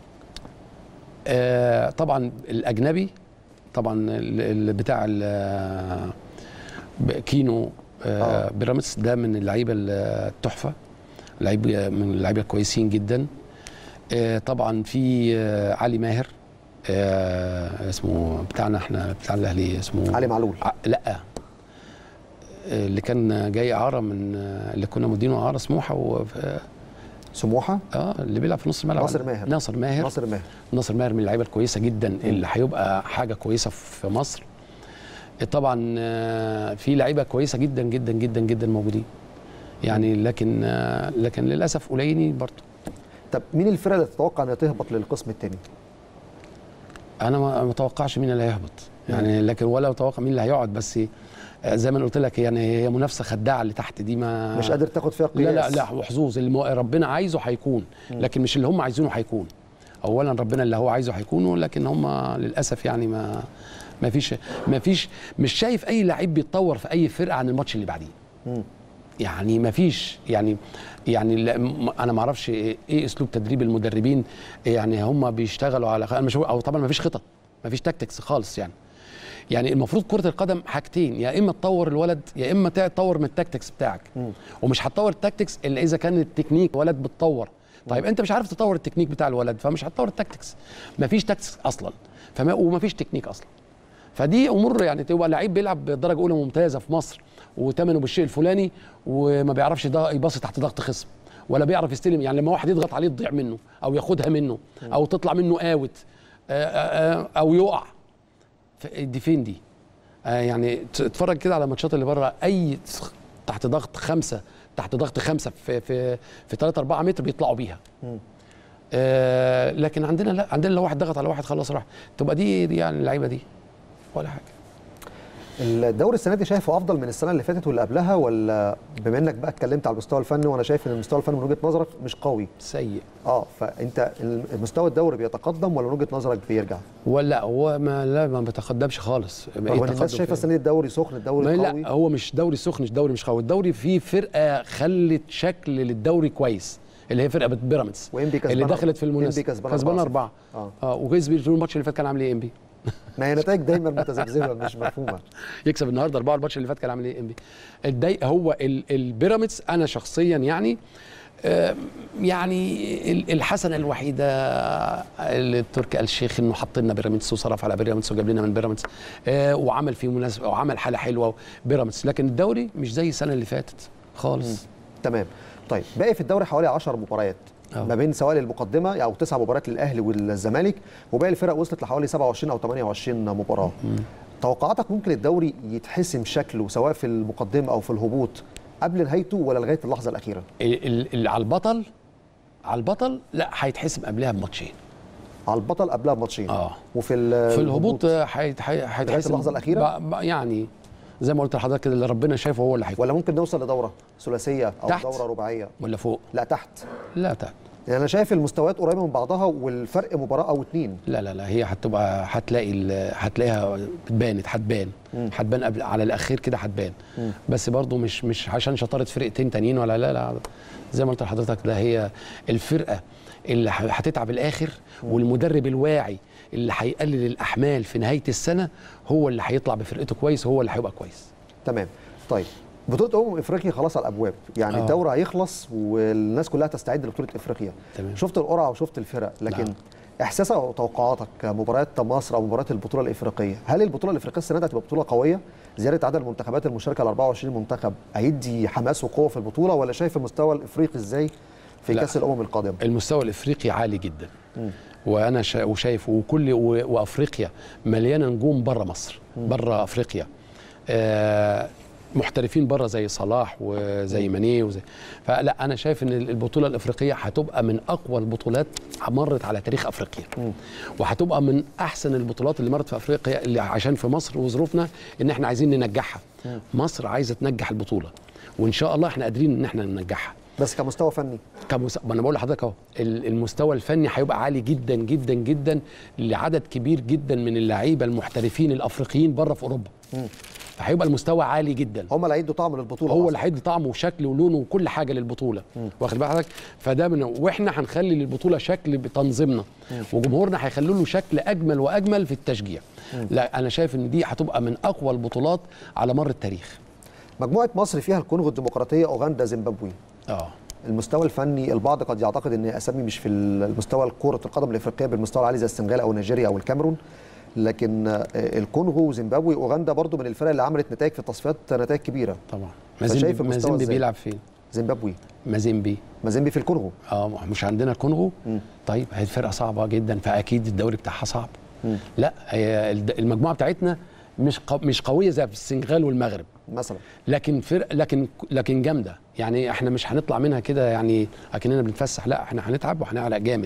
آه طبعا الاجنبي طبعا ال- ال- بتاع ال- ب- كينو آه آه. بيراميدز ده من اللعيبه التحفه لعيب من اللعيبه الكويسين جدا آه طبعا في آه علي ماهر آه اسمه بتاعنا احنا بتاع الاهلي اسمه علي معلول ع- لا آه، اللي كان جاي اعاره من آه، اللي كنا مدينه اعاره سموحه و سموحه اه اللي بيلعب في نص الملعب ناصر ماهر. ناصر ماهر ناصر ماهر ناصر ماهر من اللعيبه الكويسه جدا اللي هيبقى حاجه كويسه في مصر طبعا آه، في لعيبه كويسه جدا جدا جدا جدا موجودين يعني لكن آه، لكن للاسف قليلين برضه طب مين الفرق اللي تتوقع انها تهبط للقسم الثاني؟ انا ما ما اتوقعش مين اللي هيهبط يعني لكن ولا اتوقع مين اللي هيقعد بس آه، زي ما أنا قلت لك يعني هي منافسه خداعه اللي تحت دي ما مش قادر تاخد فيها قياس لا لا لا وحظوظ اللي مو- ربنا عايزه هيكون لكن مش اللي هم عايزينه هيكون اولا ربنا اللي هو عايزه هيكونه لكن هم للاسف يعني ما ما فيش ما فيش مش شايف اي لعيب بيتطور في اي فرقه عن الماتش اللي بعديه مم. يعني ما فيش يعني يعني لا- م- انا ما اعرفش ايه إيه اسلوب تدريب المدربين يعني هم بيشتغلوا على أنا مش او طبعا ما فيش خطط ما فيش تاكتكس خالص يعني يعني المفروض كره القدم حاجتين يا اما تطور الولد يا اما تطور من التاكتكس بتاعك ومش هتطور التاكتكس الا اذا كان التكنيك ولد بتطور طيب انت مش عارف تطور التكنيك بتاع الولد فمش هتطور التاكتكس مفيش تاكتكس اصلا فما ومفيش تكنيك اصلا فدي امور يعني تبقى لعيب بيلعب درجه اولى ممتازه في مصر وتمنه بالشيء الفلاني وما بيعرفش ده يباصي تحت ضغط خصم ولا بيعرف يستلم يعني لما واحد يضغط عليه تضيع منه او ياخدها منه او تطلع منه اوت آه، آه، آه، او يقع ف- دي فين دي آه يعني ت- اتفرج كده على الماتشات اللي بره اي تحت ضغط خمسه تحت ضغط خمسه في في في 3 4 متر بيطلعوا بيها آه لكن عندنا لا عندنا لو واحد ضغط على واحد خلاص راح تبقى دي, دي يعني اللعيبه دي ولا حاجه الدوري السنه دي شايفه افضل من السنه اللي فاتت واللي قبلها ولا بما انك بقى اتكلمت على المستوى الفني وانا شايف ان المستوى الفني من وجهه نظرك مش قوي سيء اه فانت المستوى الدوري بيتقدم ولا من وجهه نظرك بيرجع؟ ولا هو ما لا ما بيتقدمش خالص رغم ان الناس تقدم شايفه فين؟ السنه دي الدوري سخن الدوري ما قوي لا هو مش دوري سخن مش دوري مش قوي الدوري فيه فرقه خلت شكل للدوري كويس اللي هي فرقه بيراميدز وإنبي كسبان اللي دخلت في إنبي المنافسه كسبان كسبان 4-0. اربعه اه اه وكسب الماتش اللي فات كان عامل ايه انبي ما هي نتائج دايما متذبذبه مش مفهومه يكسب النهارده اربعه الماتش اللي فات كان عامل ايه انبي الضيق هو ال- البيراميدز انا شخصيا يعني آه، يعني ال- الحسنه الوحيده اللي تركي آل الشيخ انه حط لنا بيراميدز وصرف على بيراميدز وجاب لنا من بيراميدز آه، وعمل فيه مناسبه وعمل حاله حلوه بيراميدز لكن الدوري مش زي السنه اللي فاتت خالص تمام طيب باقي في الدوري حوالي 10 مباريات أه. ما بين سواء المقدمه او تسع مباريات للاهلي والزمالك وباقي الفرق وصلت لحوالي 27 او 28 مباراه توقعاتك ممكن الدوري يتحسم شكله سواء في المقدمه او في الهبوط قبل نهايته ولا لغايه اللحظه الاخيره ال- ال- ال- على البطل على البطل لا هيتحسب قبلها بماتشين على البطل قبلها بماتشين اه وفي ال- في الهبوط آه، هيت- هي- هيتحسب اللحظة الأخيرة؟ ب- ب- يعني زي ما قلت لحضرتك كده اللي ربنا شايفه هو اللي هيكون ولا ممكن نوصل لدوره ثلاثيه او تحت. دوره رباعيه ولا فوق لا تحت لا تحت يعني انا شايف المستويات قريبه من بعضها والفرق مباراه او اتنين لا لا لا هي هتبقى هتلاقي ال- هتلاقيها بانت هتبان هتبان قبل على الاخير كده هتبان بس برضو مش مش عشان شطاره فرقتين تانيين ولا لا لا زي ما قلت لحضرتك ده هي الفرقه اللي ه- هتتعب الاخر والمدرب الواعي اللي هيقلل الاحمال في نهايه السنه هو اللي هيطلع بفرقته كويس هو اللي هيبقى كويس تمام طيب بطولة أمم أفريقيا خلاص على الأبواب، يعني آه. الدوري هيخلص والناس كلها تستعد لبطولة أفريقيا. تمام. شفت القرعة وشفت الفرق، لكن نعم. إحساسك أو توقعاتك مباريات مصر أو مباريات البطولة الأفريقية، هل البطولة الأفريقية السنة دي هتبقى بطولة قوية؟ زيادة عدد المنتخبات المشاركة ل 24 منتخب هيدي حماس وقوة في البطولة ولا شايف المستوى الأفريقي إزاي في لا. كأس الأمم القادمة؟ المستوى الافريقي عالي جدا وانا شا وشايف وكل و- وافريقيا مليانه نجوم بره مصر بره افريقيا آه محترفين بره زي صلاح وزي ماني وزي فلا انا شايف ان البطوله الافريقيه هتبقى من اقوى البطولات مرت على تاريخ افريقيا وهتبقى من احسن البطولات اللي مرت في افريقيا اللي عشان في مصر وظروفنا ان احنا عايزين ننجحها مصر عايزه تنجح البطوله وان شاء الله احنا قادرين ان احنا ننجحها بس كمستوى فني كمس... ما انا بقول لحضرتك اهو ال- المستوى الفني هيبقى عالي جدا جدا جدا لعدد كبير جدا من اللعيبه المحترفين الافريقيين بره في اوروبا فهيبقى المستوى عالي جدا هم اللي هيدوا طعم للبطولة هو أصلاً. اللي هيدي طعم وشكل ولون وكل حاجه للبطوله واخد بال حضرتك فده من واحنا هنخلي للبطوله شكل بتنظيمنا وجمهورنا هيخلوا له شكل اجمل واجمل في التشجيع لا انا شايف ان دي هتبقى من اقوى البطولات على مر التاريخ مجموعة مصر فيها الكونغو الديمقراطية أوغندا زيمبابوي اه المستوى الفني البعض قد يعتقد ان اسامي مش في المستوى كره القدم الافريقيه بالمستوى العالي زي السنغال او نيجيريا او الكاميرون لكن آه، الكونغو وزيمبابوي واوغندا برضو من الفرق اللي عملت نتائج في التصفيات نتائج كبيره طبعا فشايف مازيمبي المستوى مازيمبي إزاي؟ بيلعب فين زيمبابوي مازيمبي مازيمبي في الكونغو اه مش عندنا الكونغو مم. طيب هي الفرقه صعبه جدا فاكيد الدوري بتاعها صعب مم. لا هي الد- المجموعه بتاعتنا مش قو مش قويه زي في السنغال والمغرب مثلا لكن فرق لكن لكن جامده يعني احنا مش هنطلع منها كده يعني اكننا بنتفسح لا احنا هنتعب وهنعلق جامد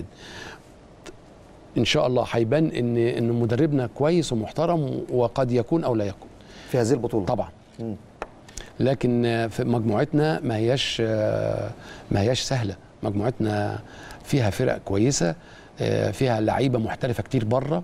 ان شاء الله هيبان ان ان مدربنا كويس ومحترم وقد يكون او لا يكون في هذه البطوله طبعا مم. لكن آه، في مجموعتنا ما هياش آه، ما هياش سهله مجموعتنا فيها فرق كويسه آه، فيها لعيبه محترفه كتير بره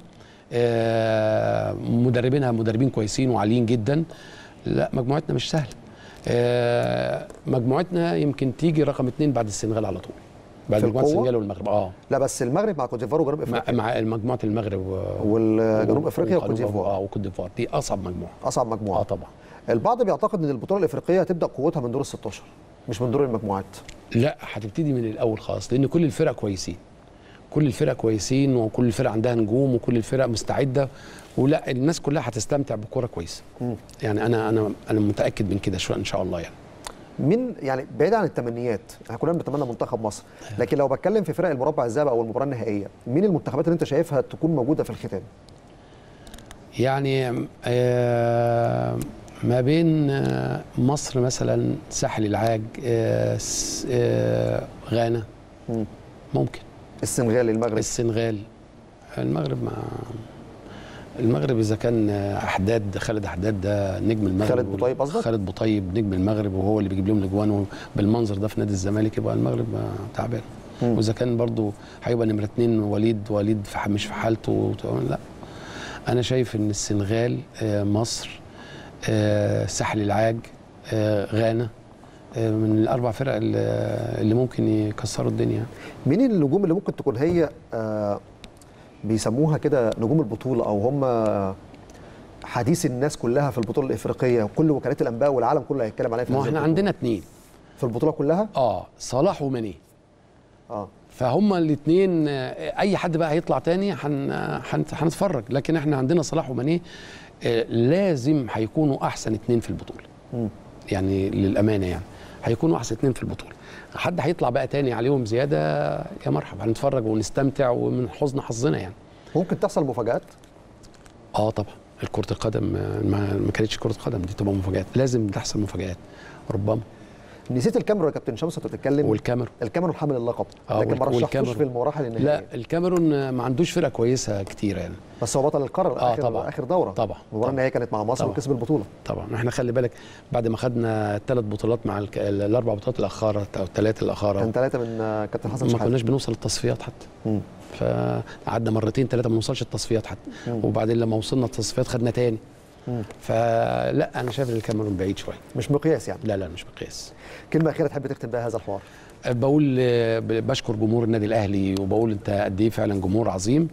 آه، مدربينها مدربين كويسين وعاليين جدا لا مجموعتنا مش سهله آه، مجموعتنا يمكن تيجي رقم اتنين بعد السنغال على طول بعد في مجموعه القوة؟ السنغال والمغرب اه لا بس المغرب مع كوت ديفوار وجنوب مع, افريقيا مع مجموعه المغرب و- والجنوب افريقيا وكوت وجنوب- ديفوار اه وكوت ديفوار دي اصعب مجموعه اصعب اه مجموعه طبعا البعض بيعتقد ان البطوله الافريقيه هتبدا قوتها من دور ال 16 مش من دور المجموعات لا هتبتدي من الاول خالص لان كل الفرق كويسين كل الفرق كويسين وكل الفرق عندها نجوم وكل الفرق مستعده ولا الناس كلها هتستمتع بكوره كويسه مم. يعني انا انا انا متاكد من كده شو ان شاء الله يعني مين يعني بعيد عن التمنيات احنا كلنا بنتمنى منتخب مصر لكن لو بتكلم في فرق المربع الذهبي او المباراه النهائيه مين المنتخبات اللي انت شايفها تكون موجوده في الختام يعني آه ما بين آه مصر مثلا ساحل العاج آه س- آه غانا مم. ممكن السنغال المغرب السنغال المغرب ما المغرب اذا كان احداد خالد احداد ده نجم المغرب خالد بوطيب قصدك؟ خالد بوطيب نجم المغرب وهو اللي بيجيب لهم الاجوان بالمنظر ده في نادي الزمالك يبقى المغرب ما تعبان مم. واذا كان برضو هيبقى نمره اتنين وليد وليد في ح- مش في حالته لا انا شايف ان السنغال آه، مصر آه، ساحل العاج آه، غانا آه، من الاربع فرق اللي اللي ممكن يكسروا الدنيا مين النجوم اللي ممكن تكون هي آه بيسموها كده نجوم البطوله او هم حديث الناس كلها في البطوله الافريقيه وكل وكالات الانباء والعالم كله هيتكلم عليها في ما هو هذه احنا البطولة. عندنا اتنين في البطوله كلها اه صلاح وماني اه فهم الاثنين اي حد بقى هيطلع تاني هن- هن- هنتفرج لكن احنا عندنا صلاح وماني آه، لازم هيكونوا احسن اثنين في البطوله مم. يعني للامانه يعني هيكونوا احسن اثنين في البطوله حد هيطلع بقى تاني عليهم زياده يا مرحبا هنتفرج ونستمتع ومن حزن حظنا يعني ممكن تحصل مفاجات اه طبعا كرة القدم آه، ما ما كانتش كرة قدم دي تبقى مفاجآت لازم تحصل مفاجآت ربما نسيت الكاميرون يا كابتن شمس وانت بتتكلم والكاميرون الكاميرون حامل اللقب آه، لكن ما والك- رشحتوش والكاميرون. في المراحل النهائيه لا الكاميرون آه، ما عندوش فرقه كويسه كتير يعني بس هو بطل القاره آه، اخر طبعاً. اخر دوره طبعا المباراه النهائيه كانت مع مصر طبعاً. وكسب البطوله طبعا احنا خلي بالك بعد ما خدنا الثلاث بطولات مع الك... الاربع بطولات الاخاره او الثلاثه الاخاره كان ثلاثه من آه، كابتن حسن ما شحاته كناش بنوصل التصفيات حتى مم. فقعدنا مرتين ثلاثه ما نوصلش التصفيات حتى مم. وبعدين لما وصلنا التصفيات خدنا تاني مم. فلا انا شايف ان الكاميرون بعيد شويه مش مقياس يعني لا لا مش مقياس كلمه اخيره تحب تختم بها هذا الحوار بقول آه، بشكر جمهور النادي الاهلي وبقول انت قد ايه فعلا جمهور عظيم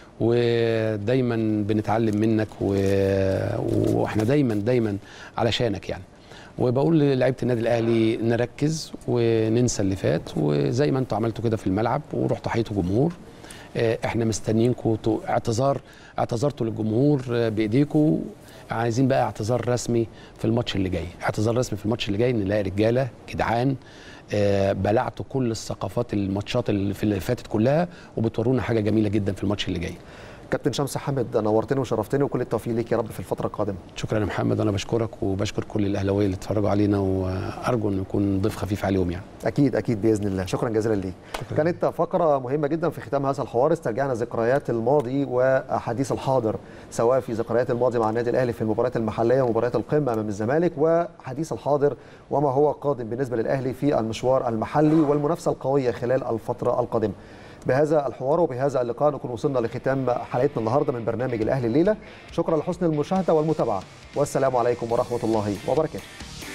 ودايما بنتعلم منك و... واحنا دايما دايما علشانك يعني وبقول للعيبه النادي الاهلي نركز وننسى اللي فات وزي ما انتوا عملتوا كده في الملعب ورحتوا حيتوا جمهور آه، احنا مستنيينكم تو- اعتذار اعتذرتوا للجمهور آه، بايديكم عايزين بقى اعتذار رسمي في الماتش اللي جاي اعتذار رسمي في الماتش اللي جاي نلاقي رجاله جدعان آه، بلعتوا كل الثقافات الماتشات اللي في اللي فاتت كلها وبتورونا حاجه جميله جدا في الماتش اللي جاي كابتن شمس حامد نورتني وشرفتني وكل التوفيق ليك يا رب في الفتره القادمه شكرا يا محمد انا بشكرك وبشكر كل الاهلاويه اللي اتفرجوا علينا وارجو انه يكون ضيف خفيف عليهم يعني اكيد اكيد باذن الله شكرا جزيلا ليك كانت فقره مهمه جدا في ختام هذا الحوار استرجعنا ذكريات الماضي واحاديث الحاضر سواء في ذكريات الماضي مع النادي الاهلي في المباريات المحليه ومباريات القمه امام الزمالك وحديث الحاضر وما هو قادم بالنسبه للاهلي في المشوار المحلي والمنافسه القويه خلال الفتره القادمه بهذا الحوار وبهذا اللقاء نكون وصلنا لختام حلقتنا النهارده من برنامج الاهلي الليله شكرا لحسن المشاهده والمتابعه والسلام عليكم ورحمه الله وبركاته